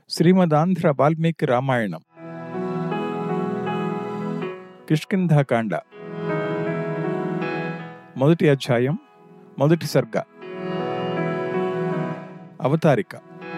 శ్రీమదాంధ్ర వాల్మీకి రామాయణం కిష్కింధాకాండ మొదటి అధ్యాయం మొదటి సర్గ అవతారిక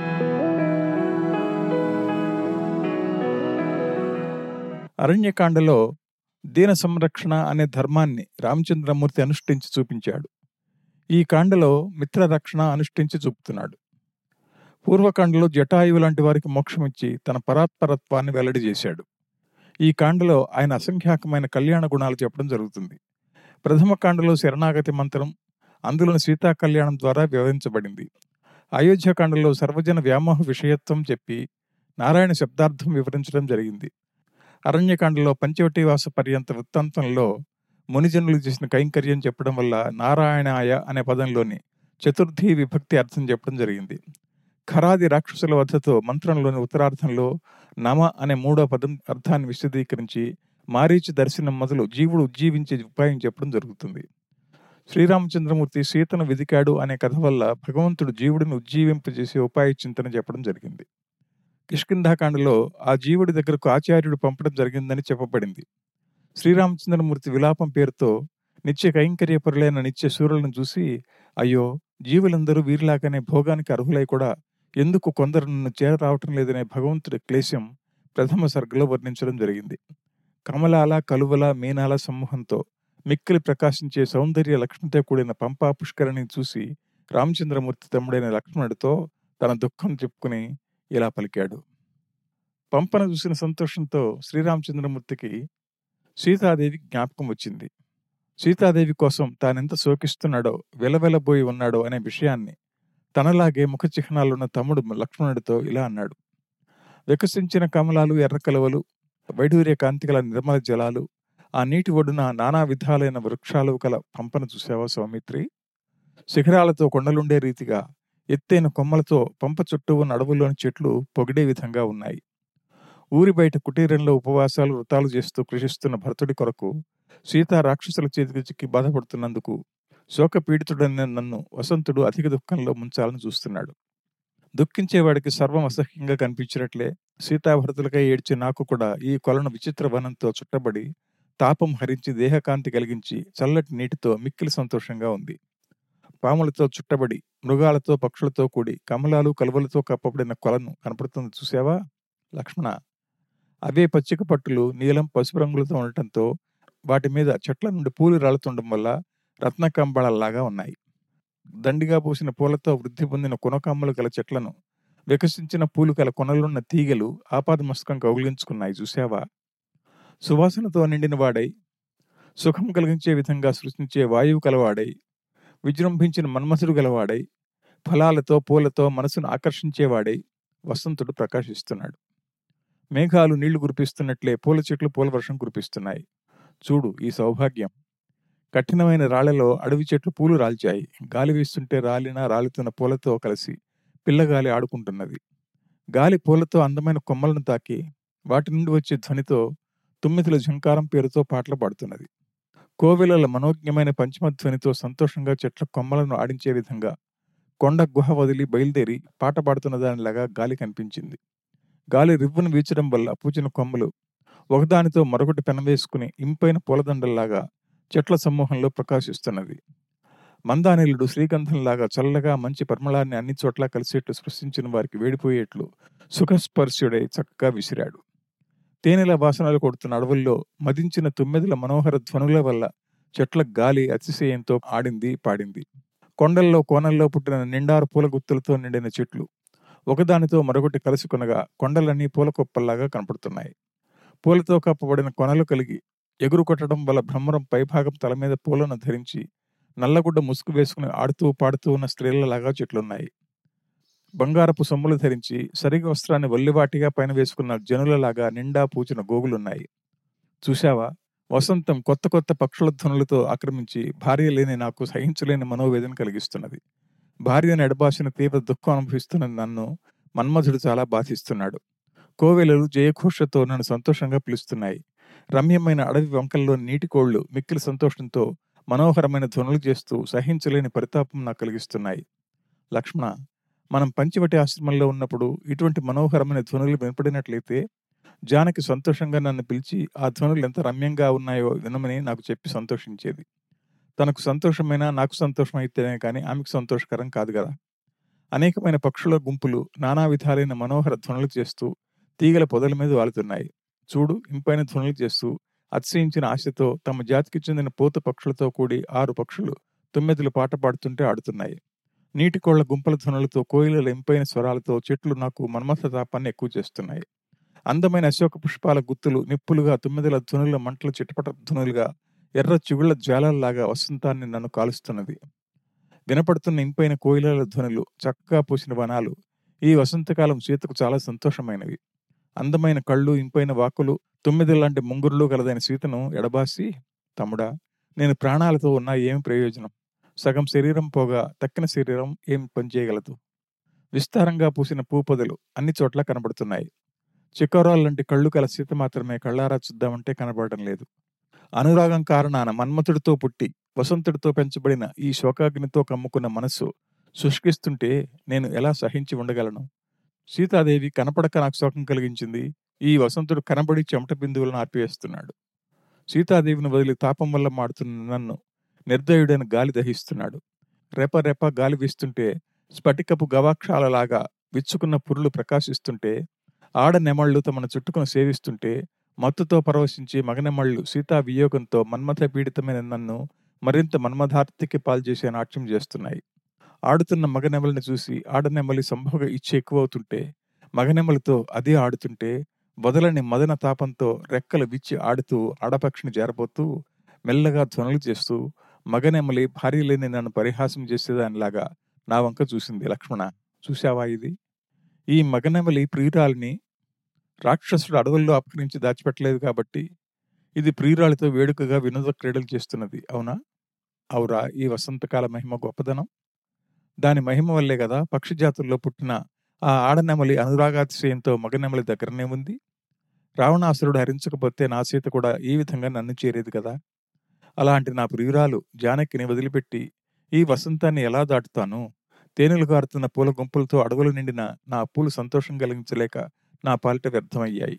అరణ్యకాండలో దీన సంరక్షణ అనే ధర్మాన్ని రామచంద్రమూర్తి అనుష్ఠించి చూపించాడు ఈ కాండలో మిత్ర రక్షణ అనుష్ఠించి చూపుతున్నాడు పూర్వకాండలో జటాయువు లాంటి వారికి మోక్షమిచ్చి తన పరాత్పరత్వాన్ని వెల్లడి చేశాడు ఈ కాండలో ఆయన అసంఖ్యాకమైన కళ్యాణ గుణాలు చెప్పడం జరుగుతుంది ప్రథమ కాండలో శరణాగతి మంత్రం అందులోని సీతా కళ్యాణం ద్వారా వివరించబడింది అయోధ్యకాండలో సర్వజన వ్యామోహ విషయత్వం చెప్పి నారాయణ శబ్దార్థం వివరించడం జరిగింది అరణ్యకాండలో పంచవటివాస పర్యంత వృత్తాంతంలో మునిజనులు చేసిన కైంకర్యం చెప్పడం వల్ల నారాయణాయ అనే పదంలోని చతుర్థి విభక్తి అర్థం చెప్పడం జరిగింది ఖరాది రాక్షసుల వద్దతో మంత్రంలోని ఉత్తరార్థంలో నమ అనే మూడో పదం అర్థాన్ని విశదీకరించి మారీచి దర్శనం మొదలు జీవుడు ఉజ్జీవించే ఉపాయం చెప్పడం జరుగుతుంది శ్రీరామచంద్రమూర్తి సీతను వెదికాడు అనే కథ వల్ల భగవంతుడు జీవుడిని ఉజ్జీవింపజేసే ఉపాయ చింతన చెప్పడం జరిగింది కిష్కింధాకాండలో ఆ జీవుడి దగ్గరకు ఆచార్యుడు పంపడం జరిగిందని చెప్పబడింది శ్రీరామచంద్రమూర్తి విలాపం పేరుతో నిత్య కైంకర్యపరులైన నిత్య సూర్యులను చూసి అయ్యో జీవులందరూ వీరిలాగానే భోగానికి అర్హులై కూడా ఎందుకు కొందరు నన్ను చేరరావటం లేదనే భగవంతుడి క్లేశం ప్రథమ సర్గలో వర్ణించడం జరిగింది కమలాల కలువల మీనాల సమూహంతో మిక్కిలి ప్రకాశించే సౌందర్య లక్ష్మితో కూడిన పంపా పుష్కరిని చూసి రామచంద్రమూర్తి తమ్ముడైన లక్ష్మణుడితో తన దుఃఖం చెప్పుకుని ఇలా పలికాడు పంపను చూసిన సంతోషంతో శ్రీరామచంద్రమూర్తికి సీతాదేవి జ్ఞాపకం వచ్చింది సీతాదేవి కోసం తానెంత శోకిస్తున్నాడో వెలవెలబోయి ఉన్నాడో అనే విషయాన్ని తనలాగే ముఖ చిహ్నాలున్న తమ్ముడు లక్ష్మణుడితో ఇలా అన్నాడు వికసించిన కమలాలు ఎర్ర కలువలు వైడూర్య కాంతిగల నిర్మల జలాలు ఆ నీటి ఒడ్డున నానా విధాలైన వృక్షాలు కల పంపను చూసావా సౌమిత్రి శిఖరాలతో కొండలుండే రీతిగా ఎత్తైన కొమ్మలతో పంప చుట్టూ ఉన్న అడవుల్లోని చెట్లు పొగిడే విధంగా ఉన్నాయి ఊరి బయట కుటీరంలో ఉపవాసాలు వృతాలు చేస్తూ కృషిస్తున్న భరతుడి కొరకు సీతా రాక్షసుల చేతికి చిక్కి బాధపడుతున్నందుకు శోక పీడితుడైన నన్ను వసంతుడు అధిక దుఃఖంలో ముంచాలని చూస్తున్నాడు దుఃఖించేవాడికి సర్వం అసహ్యంగా కనిపించినట్లే సీతాభరతులకై ఏడ్చే నాకు కూడా ఈ కొలను విచిత్ర వనంతో చుట్టబడి తాపం హరించి దేహకాంతి కలిగించి చల్లటి నీటితో మిక్కిలి సంతోషంగా ఉంది పాములతో చుట్టబడి మృగాలతో పక్షులతో కూడి కమలాలు కలువలతో కప్పబడిన కొలను కనపడుతుంది చూసావా లక్ష్మణ అవే పచ్చిక పట్టులు నీలం పసుపు రంగులతో ఉండటంతో వాటి మీద చెట్ల నుండి పూలు రాలుతుండడం వల్ల రత్నకంబళల్లాగా ఉన్నాయి దండిగా పూసిన పూలతో వృద్ధి పొందిన కొనకమ్మలు గల చెట్లను వికసించిన పూలు గల కొనలున్న తీగలు ఆపాదమస్తకం కౌగిలించుకున్నాయి చూసావా సువాసనతో నిండిన వాడై సుఖం కలిగించే విధంగా సృష్టించే వాయువు కలవాడై విజృంభించిన మన్మథుడు గలవాడై ఫలాలతో పూలతో మనసును ఆకర్షించేవాడై వసంతుడు ప్రకాశిస్తున్నాడు మేఘాలు నీళ్లు కురిపిస్తున్నట్లే పూల చెట్లు పూల వర్షం కురిపిస్తున్నాయి చూడు ఈ సౌభాగ్యం కఠినమైన రాళ్లలో అడవి చెట్లు పూలు రాల్చాయి గాలి వీస్తుంటే రాలిన రాలుతున్న పూలతో కలిసి పిల్లగాలి ఆడుకుంటున్నది గాలి పూలతో అందమైన కొమ్మలను తాకి వాటి నుండి వచ్చే ధ్వనితో తుమ్మితుల ఝంకారం పేరుతో పాటలు పాడుతున్నది కోవెలల మనోజ్ఞమైన పంచమధ్వనితో సంతోషంగా చెట్ల కొమ్మలను ఆడించే విధంగా కొండ గుహ వదిలి బయలుదేరి పాట పాడుతున్న దానిలాగా గాలి కనిపించింది గాలి రివ్వును వీచడం వల్ల పూచిన కొమ్మలు ఒకదానితో మరొకటి పెనవేసుకుని ఇంపైన పూలదండల్లాగా చెట్ల సమూహంలో ప్రకాశిస్తున్నది మందానిలుడు శ్రీగంధంలాగా చల్లగా మంచి పరిమళాన్ని అన్ని చోట్ల కలిసేట్లు సృష్టించిన వారికి వేడిపోయేట్లు సుఖస్పర్శుడై చక్కగా విసిరాడు తేనెల వాసనలు కొడుతున్న అడవుల్లో మదించిన తుమ్మెదల మనోహర ధ్వనుల వల్ల చెట్ల గాలి అతిశయంతో ఆడింది పాడింది కొండల్లో కోనల్లో పుట్టిన నిండారు పూల గుత్తులతో నిండిన చెట్లు ఒకదానితో మరొకటి కలుసుకొనగా కొండలన్నీ పూల కుప్పల్లాగా కనపడుతున్నాయి పూలతో కప్పబడిన కొనలు కలిగి ఎగురు కొట్టడం వల్ల భ్రమరం పైభాగం తల మీద పూలను ధరించి నల్లగుడ్డ ముసుగు వేసుకుని ఆడుతూ పాడుతూ ఉన్న స్త్రీలలాగా చెట్లున్నాయి బంగారపు సొమ్ములు ధరించి సరిగ వస్త్రాన్ని వల్లివాటిగా పైన వేసుకున్న జనులలాగా నిండా పూచిన గోగులున్నాయి చూశావా వసంతం కొత్త కొత్త పక్షుల ధ్వనులతో ఆక్రమించి భార్య లేని నాకు సహించలేని మనోవేదన కలిగిస్తున్నది భార్యను ఎడబాసిన తీవ్ర దుఃఖం అనుభవిస్తున్న నన్ను మన్మధుడు చాలా బాధిస్తున్నాడు కోవెలలు జయఘోషతో నన్ను సంతోషంగా పిలుస్తున్నాయి రమ్యమైన అడవి వంకల్లో నీటి కోళ్లు మిక్కిలి సంతోషంతో మనోహరమైన ధ్వనులు చేస్తూ సహించలేని పరితాపం నాకు కలిగిస్తున్నాయి లక్ష్మణ మనం పంచవటి ఆశ్రమంలో ఉన్నప్పుడు ఇటువంటి మనోహరమైన ధ్వనులు వినపడినట్లయితే జానకి సంతోషంగా నన్ను పిలిచి ఆ ధ్వనులు ఎంత రమ్యంగా ఉన్నాయో వినమని నాకు చెప్పి సంతోషించేది తనకు సంతోషమైనా నాకు సంతోషం అయితేనే కానీ ఆమెకు సంతోషకరం కాదు కదా అనేకమైన పక్షుల గుంపులు నానా విధాలైన మనోహర ధ్వనులు చేస్తూ తీగల పొదల మీద వాలుతున్నాయి చూడు ఇంపైన ధ్వనులు చేస్తూ అతిశయించిన ఆశతో తమ జాతికి చెందిన పూత పక్షులతో కూడి ఆరు పక్షులు తుమ్మెదలు పాట పాడుతుంటే ఆడుతున్నాయి నీటి కోళ్ల గుంపల ధ్వనులతో కోయిలల ఇంపైన స్వరాలతో చెట్లు నాకు మన్మథ తాపాన్ని ఎక్కువ చేస్తున్నాయి అందమైన అశోక పుష్పాల గుత్తులు నిప్పులుగా తుమ్మెదల ధ్వనుల మంటల చిటపట ధ్వనులుగా ఎర్ర చిగుళ్ల జ్వాలల్లాగా వసంతాన్ని నన్ను కాలుస్తున్నది వినపడుతున్న ఇంపైన కోయిలల ధ్వనులు చక్కగా పూసిన వనాలు ఈ వసంతకాలం సీతకు చాలా సంతోషమైనవి అందమైన కళ్ళు ఇంపైన వాకులు తొమ్మిది లాంటి ముంగురులు గలదైన సీతను ఎడబాసి తమ్ముడా నేను ప్రాణాలతో ఉన్నా ఏమి ప్రయోజనం సగం శరీరం పోగా తక్కిన శరీరం ఏం పనిచేయగలదు విస్తారంగా పూసిన పూపొదలు అన్ని చోట్ల కనబడుతున్నాయి చికోరాలు లాంటి కళ్ళు కల సీత మాత్రమే కళ్ళారా చూద్దామంటే కనబడటం లేదు అనురాగం కారణాన మన్మథుడితో పుట్టి వసంతుడితో పెంచబడిన ఈ శోకాగ్నితో కమ్ముకున్న మనస్సు శుష్కిస్తుంటే నేను ఎలా సహించి ఉండగలను సీతాదేవి కనపడక నాకు శోకం కలిగించింది ఈ వసంతుడు కనబడి చెమట బిందువులను ఆర్పివేస్తున్నాడు సీతాదేవిని వదిలి తాపం వల్ల మాడుతున్న నన్ను నిర్దయుడైన గాలి దహిస్తున్నాడు రెప రెప గాలి వీస్తుంటే స్ఫటికపు గవాక్షాలలాగా విచ్చుకున్న పురులు ప్రకాశిస్తుంటే ఆడ నెమళ్ళు తమను చుట్టుకుని సేవిస్తుంటే మత్తుతో పరవశించి మగనెమళ్ళు సీతా వియోగంతో మన్మథ పీడితమైన నన్ను మరింత మన్మధార్తికి పాల్చేసే నాట్యం చేస్తున్నాయి ఆడుతున్న మగనెమలిని చూసి ఆడనెమలి సంభోగ ఇచ్చి ఎక్కువవుతుంటే మగనెమలితో అదే ఆడుతుంటే వదలని మదన తాపంతో రెక్కలు విచ్చి ఆడుతూ ఆడపక్షిని జారబోతూ మెల్లగా ధ్వనులు చేస్తూ మగనెమలి భార్య లేని నన్ను పరిహాసం చేసేదానిలాగా నా వంక చూసింది లక్ష్మణ చూశావా ఇది ఈ మగనెమలి ప్రియురాలిని రాక్షసుడు అడవుల్లో అపహరించి దాచిపెట్టలేదు కాబట్టి ఇది ప్రియురాలితో వేడుకగా వినోద క్రీడలు చేస్తున్నది అవునా అవురా ఈ వసంతకాల మహిమ గొప్పదనం దాని మహిమ వల్లే కదా పక్షి జాతుల్లో పుట్టిన ఆ ఆడనెమలి అనురాగాతిశయంతో మగనెమలి దగ్గరనే ఉంది రావణాసురుడు హరించకపోతే నా సీత కూడా ఈ విధంగా నన్ను చేరేది కదా అలాంటి నా ప్రియురాలు జానకిని వదిలిపెట్టి ఈ వసంతాన్ని ఎలా దాటుతాను తేనెలు గారుతున్న పూల గుంపులతో అడవులు నిండిన నా పూలు సంతోషం కలిగించలేక నా పాలిట వ్యర్థమయ్యాయి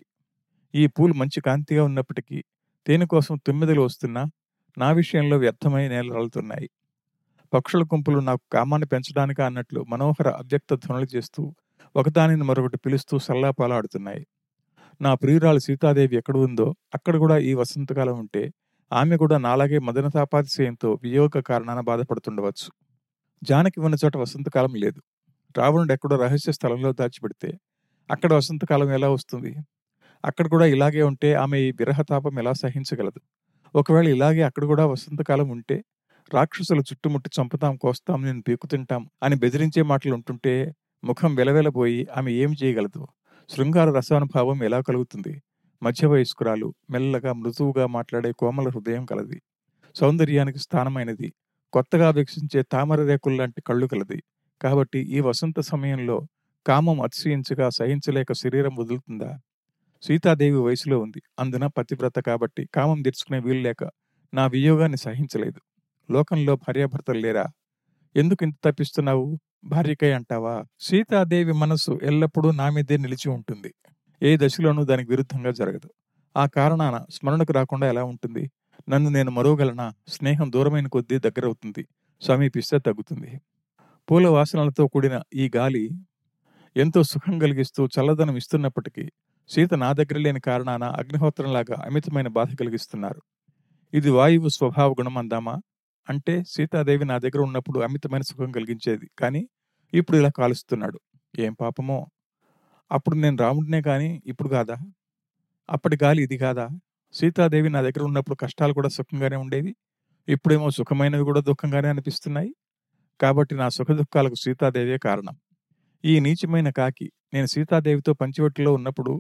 ఈ పూలు మంచి కాంతిగా ఉన్నప్పటికీ తేనె కోసం తుమ్మిదలు వస్తున్నా నా విషయంలో వ్యర్థమై నేలరాలుతున్నాయి పక్షుల గుంపులు నాకు కామాన్ని పెంచడానికా అన్నట్లు మనోహర అవ్యక్త ధ్వనులు చేస్తూ ఒకదానిని మరొకటి పిలుస్తూ సల్లాపాలాడుతున్నాయి నా ప్రియురాలు సీతాదేవి ఎక్కడ ఉందో అక్కడ కూడా ఈ వసంతకాలం ఉంటే ఆమె కూడా నాలాగే మదనతాపాతిశయంతో వియోగ కారణాన బాధపడుతుండవచ్చు జానకి ఉన్న చోట వసంతకాలం లేదు రావణుడు ఎక్కడో రహస్య స్థలంలో దాచిపెడితే అక్కడ వసంతకాలం ఎలా వస్తుంది అక్కడ కూడా ఇలాగే ఉంటే ఆమె ఈ విరహతాపం ఎలా సహించగలదు ఒకవేళ ఇలాగే అక్కడ కూడా వసంతకాలం ఉంటే రాక్షసులు చుట్టుముట్టి చంపుతాం కోస్తాం నేను పీకు తింటాం అని బెదిరించే మాటలు ఉంటుంటే ముఖం వెలవెలబోయి ఆమె ఏం చేయగలదు శృంగార రసానుభావం ఎలా కలుగుతుంది మధ్య వయస్కురాలు మెల్లగా మృదువుగా మాట్లాడే కోమల హృదయం కలది సౌందర్యానికి స్థానమైనది కొత్తగా వికసించే తామర రేకుల్లాంటి కళ్ళు కలది కాబట్టి ఈ వసంత సమయంలో కామం అతిశయించగా సహించలేక శరీరం వదులుతుందా సీతాదేవి వయసులో ఉంది అందున పతివ్రత కాబట్టి కామం తీర్చుకునే వీలు లేక నా వియోగాన్ని సహించలేదు లోకంలో భార్యాభర్తలు లేరా ఎందుకు ఇంత తప్పిస్తున్నావు భార్యకై అంటావా సీతాదేవి మనస్సు ఎల్లప్పుడూ నా మీదే నిలిచి ఉంటుంది ఏ దశలోనూ దానికి విరుద్ధంగా జరగదు ఆ కారణాన స్మరణకు రాకుండా ఎలా ఉంటుంది నన్ను నేను మరోగలనా స్నేహం దూరమైన కొద్దీ దగ్గరవుతుంది సమీపిస్తే తగ్గుతుంది పూల వాసనలతో కూడిన ఈ గాలి ఎంతో సుఖం కలిగిస్తూ చల్లదనం ఇస్తున్నప్పటికీ సీత నా దగ్గర లేని కారణాన అగ్నిహోత్రంలాగా అమితమైన బాధ కలిగిస్తున్నారు ఇది వాయువు స్వభావ గుణం అందామా అంటే సీతాదేవి నా దగ్గర ఉన్నప్పుడు అమితమైన సుఖం కలిగించేది కానీ ఇప్పుడు ఇలా కాలుస్తున్నాడు ఏం పాపమో అప్పుడు నేను రాముడినే కానీ ఇప్పుడు కాదా అప్పటి గాలి ఇది కాదా సీతాదేవి నా దగ్గర ఉన్నప్పుడు కష్టాలు కూడా సుఖంగానే ఉండేవి ఇప్పుడేమో సుఖమైనవి కూడా దుఃఖంగానే అనిపిస్తున్నాయి కాబట్టి నా సుఖ దుఃఖాలకు సీతాదేవే కారణం ఈ నీచమైన కాకి నేను సీతాదేవితో పంచివట్టులో ఉన్నప్పుడు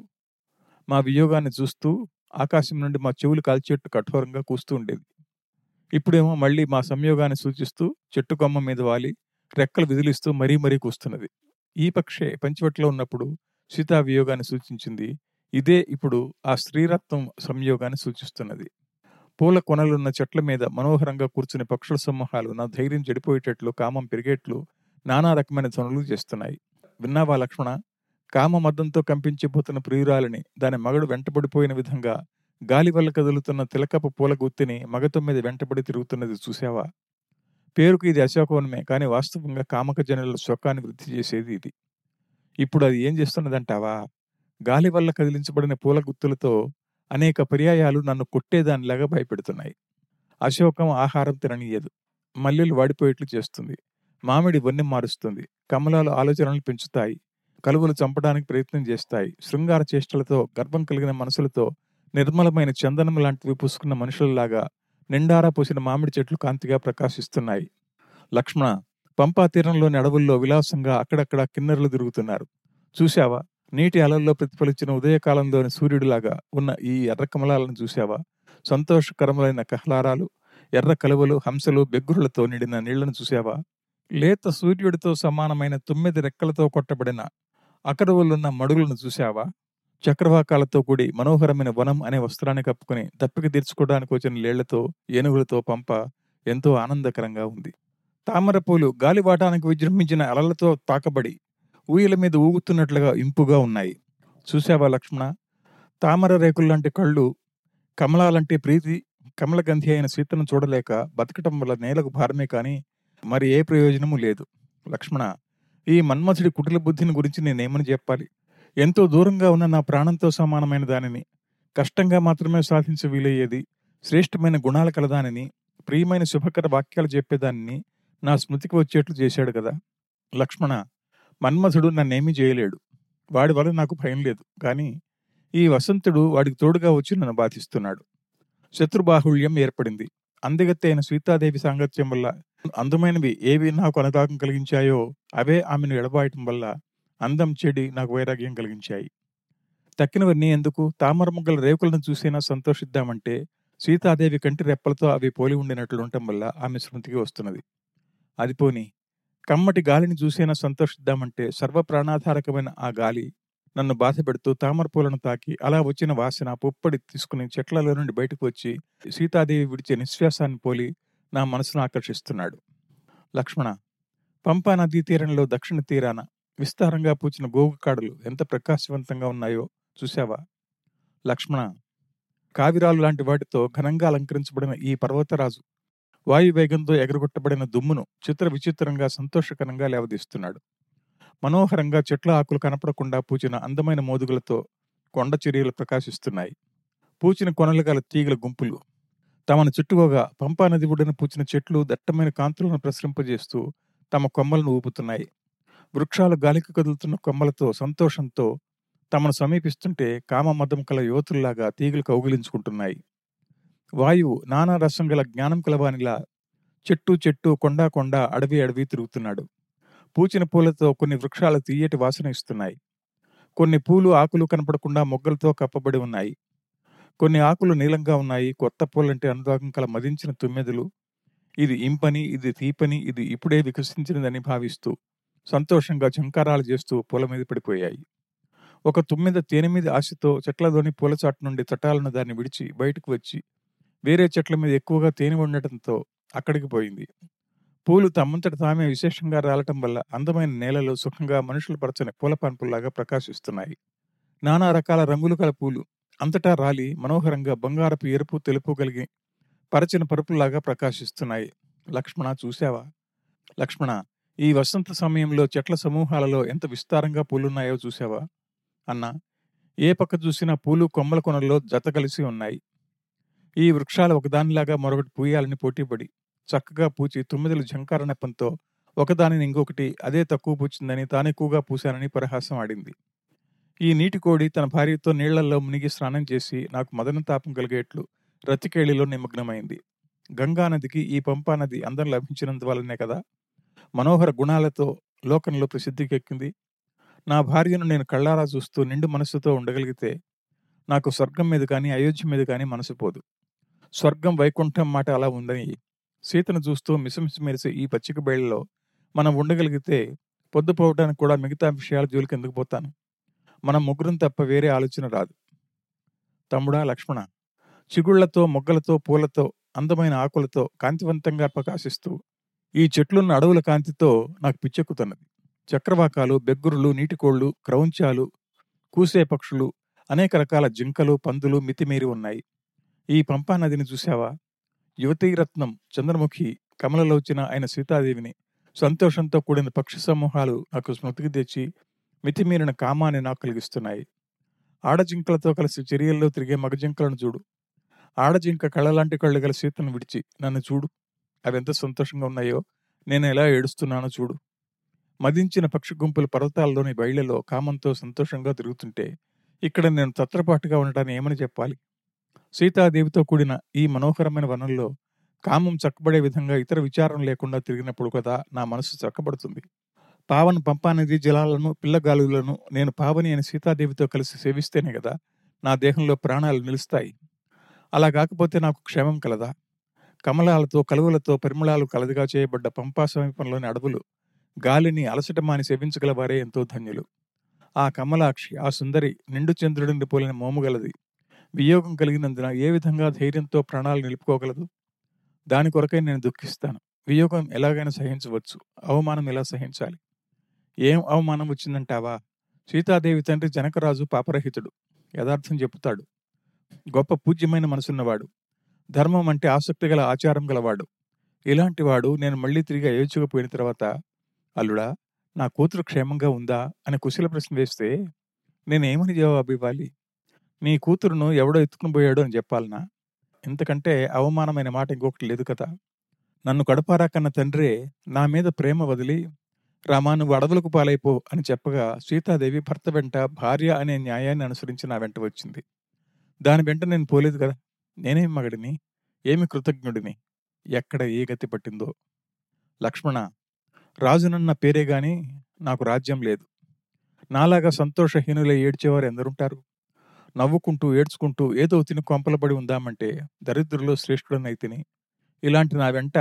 మా వియోగాన్ని చూస్తూ ఆకాశం నుండి మా చెవులు కాల్చేట్టు కఠోరంగా కూస్తూ ఉండేది ఇప్పుడేమో మళ్ళీ మా సంయోగాన్ని సూచిస్తూ చెట్టు కొమ్మ మీద వాలి రెక్కలు విదిలిస్తూ మరీ మరీ కూస్తున్నది ఈ పక్షే పంచివట్లో ఉన్నప్పుడు సీతా వియోగాన్ని సూచించింది ఇదే ఇప్పుడు ఆ స్త్రీరత్వం సంయోగాన్ని సూచిస్తున్నది పూల కొనలున్న చెట్ల మీద మనోహరంగా కూర్చుని పక్షుల సమూహాలు నా ధైర్యం చెడిపోయేటట్లు కామం పెరిగేట్లు నానా రకమైన ధ్వనులు చేస్తున్నాయి విన్నావా లక్ష్మణ కామ మద్దంతో కంపించిపోతున్న ప్రియురాలిని దాని మగడు వెంటబడిపోయిన విధంగా గాలి వల్ల కదులుతున్న తిలకపు పూల గుత్తిని మగతొమ్మిది వెంటబడి తిరుగుతున్నది చూసావా పేరుకు ఇది అశోకవనమే కానీ వాస్తవంగా కామక జనుల శోకాన్ని వృద్ధి చేసేది ఇది ఇప్పుడు అది ఏం చేస్తున్నదంటావా గాలి వల్ల కదిలించబడిన పూల గుత్తులతో అనేక పర్యాయాలు నన్ను కొట్టేదానిలాగా భయపెడుతున్నాయి అశోకం ఆహారం తిననీయదు మల్లెలు వాడిపోయేట్లు చేస్తుంది మామిడి వన్నె మారుస్తుంది కమలాలు ఆలోచనలు పెంచుతాయి కలువలు చంపడానికి ప్రయత్నం చేస్తాయి శృంగార చేష్టలతో గర్భం కలిగిన మనసులతో నిర్మలమైన చందనం లాంటివి పూసుకున్న మనుషులలాగా నిండారా పూసిన మామిడి చెట్లు కాంతిగా ప్రకాశిస్తున్నాయి లక్ష్మణ పంపా తీరంలోని అడవుల్లో విలాసంగా అక్కడక్కడ కిన్నెరలు తిరుగుతున్నారు చూశావా నీటి అలల్లో ప్రతిఫలించిన ఉదయకాలంలోని సూర్యుడిలాగా ఉన్న ఈ ఎర్ర కమలాలను చూశావా సంతోషకరములైన కహ్లారాలు ఎర్ర కలువలు హంసలు బెగ్గురులతో నిండిన నీళ్లను చూశావా లేత సూర్యుడితో సమానమైన తొమ్మిది రెక్కలతో కొట్టబడిన అకరువులున్న మడుగులను చూశావా చక్రవాకాలతో కూడి మనోహరమైన వనం అనే వస్త్రాన్ని కప్పుకొని దప్పిక తీర్చుకోవడానికి వచ్చిన లేళ్లతో ఏనుగులతో పంప ఎంతో ఆనందకరంగా ఉంది తామరపూలు గాలివాటానికి విజృంభించిన అలలతో తాకబడి ఊయల మీద ఊగుతున్నట్లుగా ఇంపుగా ఉన్నాయి చూశావా లక్ష్మణ తామర రేకుల్లాంటి కళ్ళు కమలాలంటే ప్రీతి కమలగంధి అయిన సీతను చూడలేక బతకటం వల్ల నేలకు భారమే కానీ మరి ఏ ప్రయోజనము లేదు లక్ష్మణ ఈ మన్మథుడి కుటిల బుద్ధిని గురించి నేనేమని చెప్పాలి ఎంతో దూరంగా ఉన్న నా ప్రాణంతో సమానమైన దానిని కష్టంగా మాత్రమే సాధించ వీలయ్యేది శ్రేష్టమైన గుణాలు కలదానిని ప్రియమైన శుభకర వాక్యాలు చెప్పేదానిని నా స్మృతికి వచ్చేట్లు చేశాడు కదా లక్ష్మణ మన్మథుడు నన్నేమీ చేయలేడు వాడి వల్ల నాకు భయం లేదు కానీ ఈ వసంతుడు వాడికి తోడుగా వచ్చి నన్ను బాధిస్తున్నాడు శత్రుబాహుళ్యం ఏర్పడింది అందగత్తె అయిన సీతాదేవి సాంగత్యం వల్ల అందమైనవి ఏవి నాకు అనురాగం కలిగించాయో అవే ఆమెను ఎడబాయటం వల్ల అందం చెడి నాకు వైరాగ్యం కలిగించాయి తక్కినవన్నీ ఎందుకు తామర మొగ్గల రేకులను చూసినా సంతోషిద్దామంటే సీతాదేవి కంటి రెప్పలతో అవి పోలి ఉండినట్లు ఉండటం వల్ల ఆమె స్మృతికి వస్తున్నది అది పోని కమ్మటి గాలిని చూసైనా సంతోషిద్దామంటే సర్వప్రాణాధారకమైన ఆ గాలి నన్ను బాధ పెడుతూ తామర పూలను తాకి అలా వచ్చిన వాసన పుప్పడి తీసుకుని చెట్లలో నుండి బయటకు వచ్చి సీతాదేవి విడిచే నిశ్వాసాన్ని పోలి నా మనసును ఆకర్షిస్తున్నాడు లక్ష్మణ పంపా నదీ తీరంలో దక్షిణ తీరాన విస్తారంగా పూచిన గోగు కాడలు ఎంత ప్రకాశవంతంగా ఉన్నాయో చూశావా లక్ష్మణ కావిరాలు లాంటి వాటితో ఘనంగా అలంకరించబడిన ఈ పర్వతరాజు వాయువేగంతో ఎగరగొట్టబడిన దుమ్మును చిత్ర విచిత్రంగా సంతోషకరంగా లేవదీస్తున్నాడు మనోహరంగా చెట్ల ఆకులు కనపడకుండా పూచిన అందమైన మోదుగులతో కొండ చర్యలు ప్రకాశిస్తున్నాయి పూచిన కొనలు గల తీగల గుంపులు తమను చుట్టుకోగా పంపా నది ఒడ్డున పూచిన చెట్లు దట్టమైన కాంతులను ప్రసరింపజేస్తూ తమ కొమ్మలను ఊపుతున్నాయి వృక్షాలు గాలికి కదులుతున్న కొమ్మలతో సంతోషంతో తమను సమీపిస్తుంటే కామమదం కల యువతుల్లాగా తీగలు కౌగిలించుకుంటున్నాయి వాయువు నానా రసం గల జ్ఞానం కలవానిలా చెట్టు చెట్టు కొండా కొండ అడవి అడవి తిరుగుతున్నాడు పూచిన పూలతో కొన్ని వృక్షాలు తీయటి వాసన ఇస్తున్నాయి కొన్ని పూలు ఆకులు కనపడకుండా మొగ్గలతో కప్పబడి ఉన్నాయి కొన్ని ఆకులు నీలంగా ఉన్నాయి కొత్త పూలంటే అనురాగం కల మదించిన తుమ్మెదలు ఇది ఇంపని ఇది తీపని ఇది ఇప్పుడే వికసించినదని భావిస్తూ సంతోషంగా చంకారాలు చేస్తూ పూల మీద పడిపోయాయి ఒక తుమ్మెద తేనె మీద ఆశతో చెట్లలోని పూల చాటు నుండి తటాలను దాన్ని విడిచి బయటకు వచ్చి వేరే చెట్ల మీద ఎక్కువగా తేనె ఉండటంతో అక్కడికి పోయింది పూలు తమ్మంతట తామే విశేషంగా రాలటం వల్ల అందమైన నేలలో సుఖంగా మనుషులు పరచని పూల పాన్పుల్లాగా ప్రకాశిస్తున్నాయి నానా రకాల రంగులు కల పూలు అంతటా రాలి మనోహరంగా బంగారపు ఎరుపు తెలుపు కలిగి పరచిన పరుపుల్లాగా ప్రకాశిస్తున్నాయి లక్ష్మణ చూశావా లక్ష్మణ ఈ వసంత సమయంలో చెట్ల సమూహాలలో ఎంత విస్తారంగా పూలున్నాయో చూశావా అన్నా ఏ పక్క చూసినా పూలు కొమ్మల కొనల్లో జత కలిసి ఉన్నాయి ఈ వృక్షాలు ఒకదానిలాగా మరొకటి పూయాలని పోటీపడి చక్కగా పూచి తొమ్మిదిల ఝంకార నెప్పంతో ఒకదానిని ఇంకొకటి అదే తక్కువ పూచిందని తానెక్కువగా పూశానని పరిహాసం ఆడింది ఈ నీటి కోడి తన భార్యతో నీళ్లలో మునిగి స్నానం చేసి నాకు మదన తాపం కలిగేట్లు రతికేళిలో నిమగ్నమైంది గంగా నదికి ఈ పంపా నది అందం లభించినందు వల్లనే కదా మనోహర గుణాలతో లోకంలో ప్రసిద్ధికెక్కింది నా భార్యను నేను కళ్ళారా చూస్తూ నిండు మనసుతో ఉండగలిగితే నాకు స్వర్గం మీద కానీ అయోధ్య మీద కానీ మనసు పోదు స్వర్గం వైకుంఠం మాట అలా ఉందని సీతను చూస్తూ మిసమిసి మెరిసే ఈ పచ్చిక బయళ్ళలో మనం ఉండగలిగితే పొద్దుపోవటానికి కూడా మిగతా విషయాల జోలికి ఎందుకు పోతాను మనం ముగ్గురం తప్ప వేరే ఆలోచన రాదు తమ్ముడా లక్ష్మణ చిగుళ్లతో మొగ్గలతో పూలతో అందమైన ఆకులతో కాంతివంతంగా ప్రకాశిస్తూ ఈ చెట్లున్న అడవుల కాంతితో నాకు పిచ్చెక్కుతున్నది చక్రవాకాలు బెగ్గురులు నీటికోళ్లు క్రౌంచాలు కూసే పక్షులు అనేక రకాల జింకలు పందులు మితిమీరి ఉన్నాయి ఈ పంపా నదిని చూశావా యువతీరత్నం చంద్రముఖి కమలలోచిన అయిన సీతాదేవిని సంతోషంతో కూడిన పక్షి సమూహాలు నాకు స్మృతికి తెచ్చి మితిమీరిన కామాన్ని నాకు కలిగిస్తున్నాయి ఆడజింకలతో కలిసి చర్యల్లో తిరిగే మగజింకలను చూడు ఆడజింక కళ్ళలాంటి కళ్ళు గల సీతను విడిచి నన్ను చూడు అవి ఎంత సంతోషంగా ఉన్నాయో నేను ఎలా ఏడుస్తున్నానో చూడు మదించిన పక్షి గుంపులు పర్వతాల్లోని బయళ్లలో కామంతో సంతోషంగా తిరుగుతుంటే ఇక్కడ నేను తత్రపాటుగా ఉండటాన్ని ఏమని చెప్పాలి సీతాదేవితో కూడిన ఈ మనోహరమైన వనంలో కామం చక్కబడే విధంగా ఇతర విచారం లేకుండా తిరిగినప్పుడు కదా నా మనసు చక్కబడుతుంది పావన పంపానది జలాలను పిల్లగాలులను నేను పావని అని సీతాదేవితో కలిసి సేవిస్తేనే కదా నా దేహంలో ప్రాణాలు నిలుస్తాయి అలా కాకపోతే నాకు క్షేమం కలదా కమలాలతో కలువలతో పరిమళాలు కలదిగా చేయబడ్డ పంపా సమీపంలోని అడవులు గాలిని అలసట మాని సేవించగల వారే ఎంతో ధన్యులు ఆ కమలాక్షి ఆ సుందరి నిండు చంద్రుడిని పోలిన మోముగలది వియోగం కలిగినందున ఏ విధంగా ధైర్యంతో ప్రాణాలు నిలుపుకోగలదు దాని కొరకై నేను దుఃఖిస్తాను వియోగం ఎలాగైనా సహించవచ్చు అవమానం ఎలా సహించాలి ఏం అవమానం వచ్చిందంటావా సీతాదేవి తండ్రి జనకరాజు పాపరహితుడు యథార్థం చెబుతాడు గొప్ప పూజ్యమైన మనసున్నవాడు ధర్మం అంటే ఆసక్తి గల ఆచారం గలవాడు ఇలాంటి వాడు నేను మళ్ళీ తిరిగి అయోధ్యకు పోయిన తర్వాత అల్లుడా నా కూతురు క్షేమంగా ఉందా అని కుశల ప్రశ్న వేస్తే నేనేమని జవాబు ఇవ్వాలి నీ కూతురును ఎవడో ఎత్తుకుని పోయాడు అని చెప్పాలనా ఇంతకంటే అవమానమైన మాట ఇంకొకటి లేదు కదా నన్ను కడపారా కన్న తండ్రే నా మీద ప్రేమ వదిలి రామా నువ్వు అడవులకు పాలైపో అని చెప్పగా సీతాదేవి భర్త వెంట భార్య అనే న్యాయాన్ని అనుసరించి నా వెంట వచ్చింది దాని వెంట నేను పోలేదు కదా నేనేం మగడిని ఏమి కృతజ్ఞుడిని ఎక్కడ ఏ గతి పట్టిందో లక్ష్మణ రాజునన్న పేరే గాని నాకు రాజ్యం లేదు నాలాగా సంతోషహీనులై ఏడ్చేవారు ఎందరుంటారు నవ్వుకుంటూ ఏడ్చుకుంటూ ఏదో తిని కొంపలబడి ఉందామంటే దరిద్రులో శ్రేష్ఠుడనైతిని ఇలాంటి నా వెంట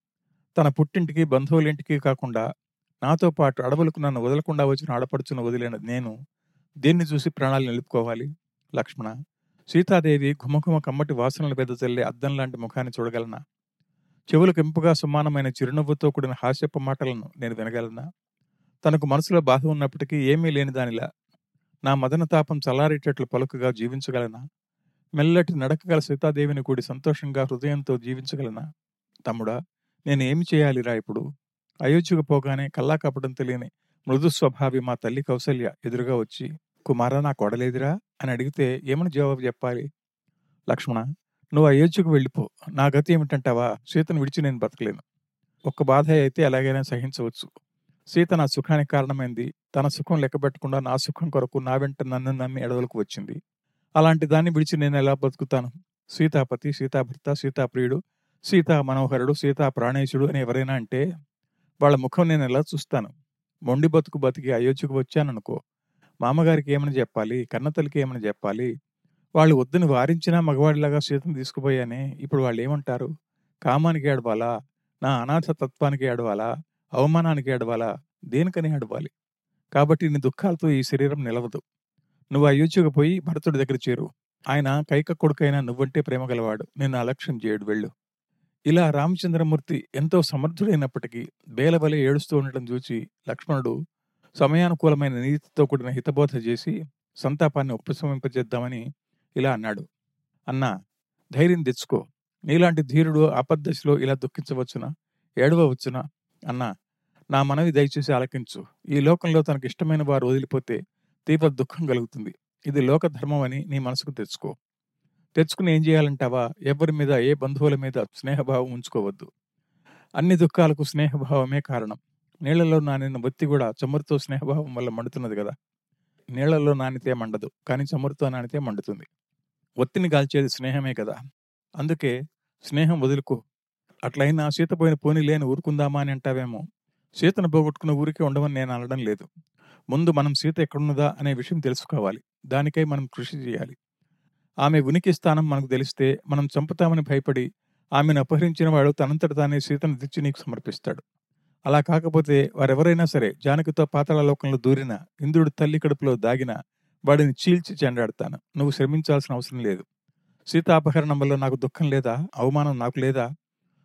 తన పుట్టింటికి బంధువులింటికి కాకుండా నాతో పాటు అడవులకు నన్ను వదలకుండా వచ్చిన ఆడపడుచును వదిలేన నేను దేన్ని చూసి ప్రాణాలు నిలుపుకోవాలి లక్ష్మణ సీతాదేవి ఘుమఘుమ కమ్మటి వాసనల పెద్ద చల్లే అద్దం లాంటి ముఖాన్ని చూడగలనా చెవులకు ఇంపుగా సమానమైన చిరునవ్వుతో కూడిన హాస్యపు మాటలను నేను వినగలనా తనకు మనసులో బాధ ఉన్నప్పటికీ ఏమీ లేని దానిలా నా మదన తాపం చల్లారేటట్లు పలుకుగా జీవించగలనా మెల్లటి నడకగల సీతాదేవిని కూడి సంతోషంగా హృదయంతో జీవించగలనా తమ్ముడా నేను ఏమి చేయాలిరా ఇప్పుడు అయోధ్యకు పోగానే కల్లా కపడం తెలియని మృదు స్వభావి మా తల్లి కౌసల్య ఎదురుగా వచ్చి కుమారా నా కొడలేదిరా అని అడిగితే ఏమని జవాబు చెప్పాలి లక్ష్మణ నువ్వు అయోధ్యకు వెళ్ళిపో నా గతి ఏమిటంటావా సీతను విడిచి నేను బతకలేను ఒక్క బాధ అయితే ఎలాగైనా సహించవచ్చు సీత నా సుఖానికి కారణమైంది తన సుఖం లెక్కబెట్టకుండా నా సుఖం కొరకు నా వెంట నన్ను నమ్మి ఎడవలకు వచ్చింది అలాంటి దాన్ని విడిచి నేను ఎలా బతుకుతాను సీతాపతి సీతాభర్త సీతాప్రియుడు సీతా మనోహరుడు సీతా ప్రాణేశుడు అని ఎవరైనా అంటే వాళ్ళ ముఖం నేను ఎలా చూస్తాను మొండి బతుకు బతికి అయోధ్యకు వచ్చాననుకో మామగారికి ఏమని చెప్పాలి కన్నతల్లికి ఏమని చెప్పాలి వాళ్ళు వద్దని వారించినా మగవాడిలాగా సీతను తీసుకుపోయానే ఇప్పుడు వాళ్ళు ఏమంటారు కామానికి ఏడవాలా నా అనాథ తత్వానికి ఏడవాలా అవమానానికి ఏడవాలా దేనికని ఏడవాలి కాబట్టి నీ దుఃఖాలతో ఈ శరీరం నిలవదు నువ్వు అయోధ్యకు పోయి భరతుడి దగ్గర చేరు ఆయన కైక కొడుకైనా నువ్వంటే ప్రేమ గలవాడు నిన్ను అలక్ష్యం చేయడు వెళ్ళు ఇలా రామచంద్రమూర్తి ఎంతో సమర్థుడైనప్పటికీ బేలబలే ఏడుస్తూ ఉండటం చూచి లక్ష్మణుడు సమయానుకూలమైన నీతితో కూడిన హితబోధ చేసి సంతాపాన్ని ఉపశమింపజేద్దామని ఇలా అన్నాడు అన్నా ధైర్యం తెచ్చుకో నీలాంటి ధీరుడు ఆపద్దశలో ఇలా దుఃఖించవచ్చునా ఏడవచ్చునా అన్నా నా మనవి దయచేసి ఆలకించు ఈ లోకంలో తనకి ఇష్టమైన వారు వదిలిపోతే తీవ్ర దుఃఖం కలుగుతుంది ఇది లోక ధర్మం అని నీ మనసుకు తెచ్చుకో తెచ్చుకుని ఏం చేయాలంటావా ఎవరి మీద ఏ బంధువుల మీద స్నేహభావం ఉంచుకోవద్దు అన్ని దుఃఖాలకు స్నేహభావమే కారణం నీళ్లలో నానిన బొత్తి కూడా చమురుతో స్నేహభావం వల్ల మండుతున్నది కదా నీళ్లలో నానితే మండదు కానీ చమురుతో నానితే మండుతుంది ఒత్తిని కాల్చేది స్నేహమే కదా అందుకే స్నేహం వదులుకో అట్లయినా సీత పోయిన పోనీ లేని ఊరుకుందామా అని అంటావేమో సీతను పోగొట్టుకున్న ఊరికే ఉండమని నేను అనడం లేదు ముందు మనం సీత ఎక్కడున్నదా అనే విషయం తెలుసుకోవాలి దానికై మనం కృషి చేయాలి ఆమె ఉనికి స్థానం మనకు తెలిస్తే మనం చంపుతామని భయపడి ఆమెను అపహరించిన వాడు తనంతట తానే సీతను తెచ్చి నీకు సమర్పిస్తాడు అలా కాకపోతే వారెవరైనా సరే జానకితో పాతాళ లోకంలో దూరిన ఇంద్రుడి తల్లి కడుపులో దాగిన వాడిని చీల్చి చెండాడతాను నువ్వు శ్రమించాల్సిన అవసరం లేదు సీతాపహరణం వల్ల నాకు దుఃఖం లేదా అవమానం నాకు లేదా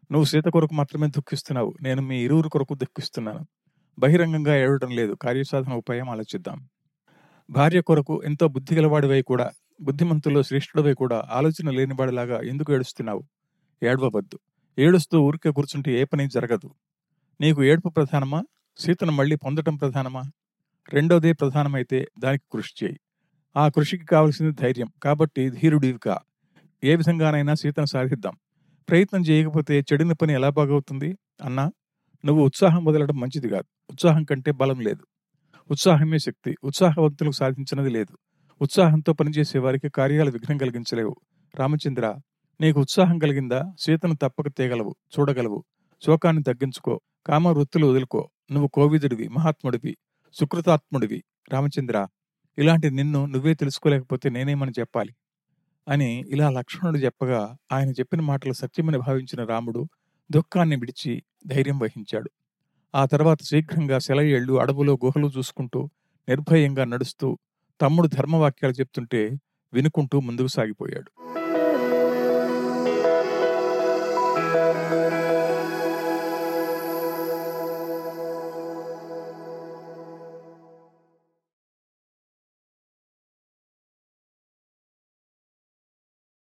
నువ్వు సీత కొరకు మాత్రమే దుఃఖిస్తున్నావు నేను మీ ఇరువురు కొరకు దుఃఖిస్తున్నాను బహిరంగంగా ఏడవటం లేదు కార్యసాధన ఉపాయం ఆలోచిద్దాం భార్య కొరకు ఎంతో బుద్ధి గలవాడివై కూడా బుద్ధిమంతుల్లో శ్రేష్ఠుడివై కూడా ఆలోచన లేనివాడిలాగా ఎందుకు ఏడుస్తున్నావు ఏడవవద్దు ఏడుస్తూ ఊరికే కూర్చుంటే ఏ పని జరగదు నీకు ఏడుపు ప్రధానమా సీతను మళ్ళీ పొందటం ప్రధానమా రెండోదే ప్రధానమైతే దానికి కృషి చేయి ఆ కృషికి కావలసింది ధైర్యం కాబట్టి ధీరుడివిగా ఏ విధంగానైనా సీతను సాధిద్దాం ప్రయత్నం చేయకపోతే చెడిన పని ఎలా బాగవుతుంది అన్నా నువ్వు ఉత్సాహం వదలడం మంచిది కాదు ఉత్సాహం కంటే బలం లేదు ఉత్సాహమే శక్తి ఉత్సాహవంతులకు సాధించినది లేదు ఉత్సాహంతో పనిచేసే వారికి కార్యాలు విఘ్నం కలిగించలేవు రామచంద్ర నీకు ఉత్సాహం కలిగిందా సీతను తప్పక తేగలవు చూడగలవు శోకాన్ని తగ్గించుకో కామ వృత్తులు వదులుకో నువ్వు కోవిదుడివి మహాత్ముడివి సుకృతాత్ముడివి రామచంద్ర ఇలాంటి నిన్ను నువ్వే తెలుసుకోలేకపోతే నేనేమని చెప్పాలి అని ఇలా లక్ష్మణుడు చెప్పగా ఆయన చెప్పిన మాటలు సత్యమని భావించిన రాముడు దుఃఖాన్ని విడిచి ధైర్యం వహించాడు ఆ తర్వాత శీఘ్రంగా సెలయేళ్లు అడవులో గుహలు చూసుకుంటూ నిర్భయంగా నడుస్తూ తమ్ముడు ధర్మవాక్యాలు చెప్తుంటే వినుకుంటూ ముందుకు సాగిపోయాడు